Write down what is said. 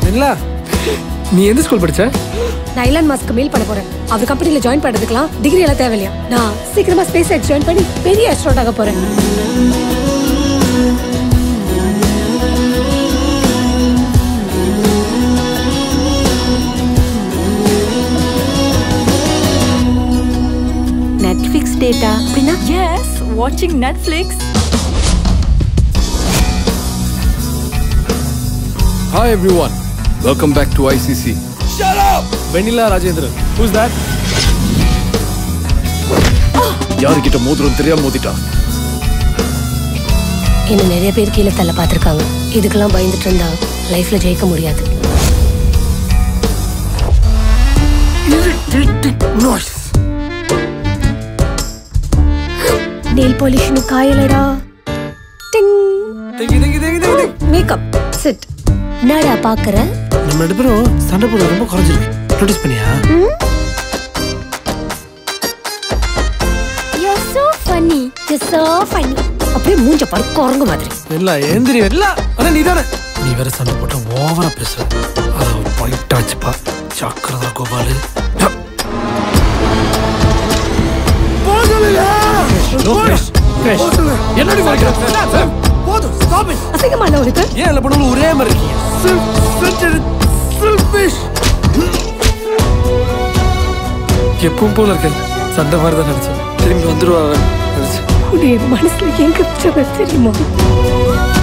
வெண்ணிலா நீ எந்த ஸ்கூல் படிச்ச நான் எலான் மாஸ்க்கு மெயில் பண்ண போறேன் அவர் கம்பெனில ஜாயின் பண்றதுக்குலாம் டிகிரி எல்லாம் தேவையில்லையா நான் சீக்கிரமா ஸ்பேஸ் எக்ஸ் ஜாயின் பண்ணி பெரிய அஸ்ட்ரோட் ஆக போறேன் நெட்ஃபிளிக்ஸ் டேட்டா அப்படின்னா Yes, watching Netflix. Hi everyone, welcome back to ICC. Vennila Rajendran who's that யாருக்கிட்ட மோதிரம் தெரியாம மோதிட்டா என்ன நிறைய பேர் கீழே தள்ள பார்த்துருக்காங்க இதுக்கெல்லாம் பயந்துட்டு இருந்தா லைஃப்ல ஜெயிக்க முடியாது நெயில் பாலிஷ்னு காயலடா டிங் தேங்கி தேங்கி தேங்கி தேங்கி மேக்கப் சிட் என்னடா பாக்குற நம்ம ரெண்டு பேரும் சண்டை போடுறது ரொம்ப குறைஞ்சிருக்கு நோட்டீஸ் பண்ணியா You're so funny. You're so funny. அப்படியே மூஞ்ச பாரு குரங்கு மாதிரி வெண்ணிலா எந்திரி வெண்ணிலா அண்ணா நீ தானே நீ வேற சண்டை போட்ட ஓவரா பேசுற அத பாயிண்டா வச்சுப்பா சக்கரதா கோபாலு என்னடி மறைக்கிற அசிங்கமான உனக்கு ஏன் எல்லா பொண்ணுங்களும் ஒரே மாதிரி இருக்கீங்க எப்பவும் போல இருக்க சண்டை மாதிரி தான் நினைச்சேன் திரும்பி வந்துருவா அவன் நினைச்சேன் உன்னை என் மனசுல எங்க வச்சவ தெரியுமா